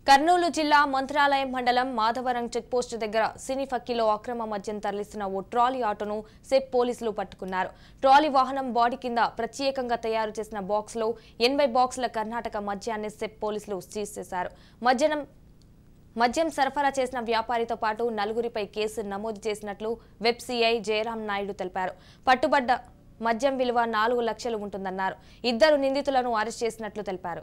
కర్నూలు జిల్లా మంత్రాలయం మండలం మాధవరం చెక్పోస్టు దగ్గర సినీ ఫక్కీలో అక్రమ మద్యం తరలిస్తున్న ఓ ట్రాలీ ఆటోను సెట్ పోలీసులు పట్టుకున్నారు ట్రాలీ వాహనం బాడీ కింద ప్రత్యేకంగా తయారు చేసిన బాక్స్లో ఎనభై బాక్సుల కర్ణాటక మద్యాన్ని సెట్ పోలీసులు సీజ్ చేశారు మద్యం మద్యం సరఫరా చేసిన వ్యాపారితో పాటు నలుగురిపై కేసు నమోదు చేసినట్లు వెబ్ సిఐ జయరాం నాయుడు తెలిపారు పట్టుబడ్డ మద్యం విలువ నాలుగు లక్షలు ఉంటుందన్నారు ఇద్దరు నిందితులను అరెస్ట్ చేసినట్లు తెలిపారు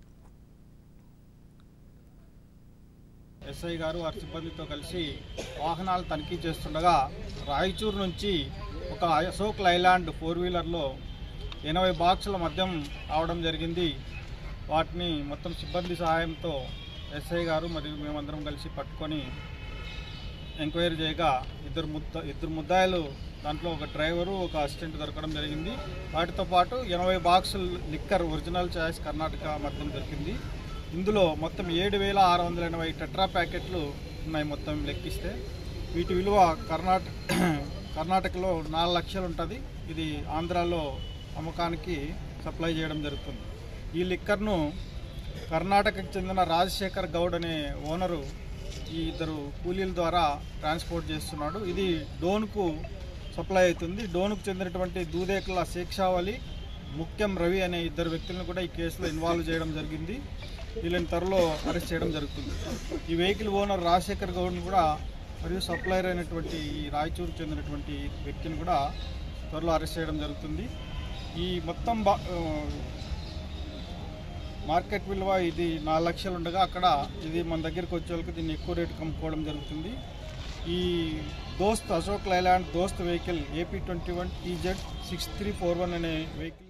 ఎస్ఐ గారు వారి సిబ్బందితో కలిసి వాహనాలు తనిఖీ చేస్తుండగా రాయచూరు నుంచి ఒక అశోక్ లైలాండ్ ఫోర్ వీలర్లో ఎనభై బాక్సుల మద్యం రావడం జరిగింది వాటిని మొత్తం సిబ్బంది సహాయంతో ఎస్ఐ గారు మరియు మేమందరం కలిసి పట్టుకొని ఎంక్వైరీ చేయగా ఇద్దరు ముద్ద ఇద్దరు ముద్దాయిలు దాంట్లో ఒక డ్రైవరు ఒక అసిస్టెంట్ దొరకడం జరిగింది వాటితో పాటు ఎనభై బాక్సులు లిక్కర్ ఒరిజినల్ చాయిస్ కర్ణాటక మద్యం దొరికింది ఇందులో మొత్తం ఏడు వేల ఆరు వందల ఎనభై టెట్రా ప్యాకెట్లు ఉన్నాయి మొత్తం లెక్కిస్తే వీటి విలువ కర్ణాటక కర్ణాటకలో నాలుగు లక్షలు ఉంటుంది ఇది ఆంధ్రాలో అమ్మకానికి సప్లై చేయడం జరుగుతుంది ఈ లిక్కర్ను కర్ణాటకకు చెందిన రాజశేఖర్ గౌడ్ అనే ఓనరు ఈ ఇద్దరు కూలీల ద్వారా ట్రాన్స్పోర్ట్ చేస్తున్నాడు ఇది డోన్కు సప్లై అవుతుంది డోన్కు చెందినటువంటి దూదేకుల శేక్షావళి ముఖ్యం రవి అనే ఇద్దరు వ్యక్తులను కూడా ఈ కేసులో ఇన్వాల్వ్ చేయడం జరిగింది వీళ్ళని త్వరలో అరెస్ట్ చేయడం జరుగుతుంది ఈ వెహికల్ ఓనర్ రాజశేఖర్ గౌడ్ని కూడా మరియు సప్లయర్ అయినటువంటి ఈ రాయచూరుకు చెందినటువంటి వ్యక్తిని కూడా త్వరలో అరెస్ట్ చేయడం జరుగుతుంది ఈ మొత్తం బా ఆ, మార్కెట్ విలువ ఇది నాలుగు లక్షలు ఉండగా అక్కడ ఇది మన దగ్గరికి వచ్చే వాళ్ళకి దీన్ని ఎక్కువ రేటు కమ్ముకోవడం జరుగుతుంది ఈ Dost Ashok Leyland Dost vehicle AP twenty one TZ six three four one అనే వెహికల్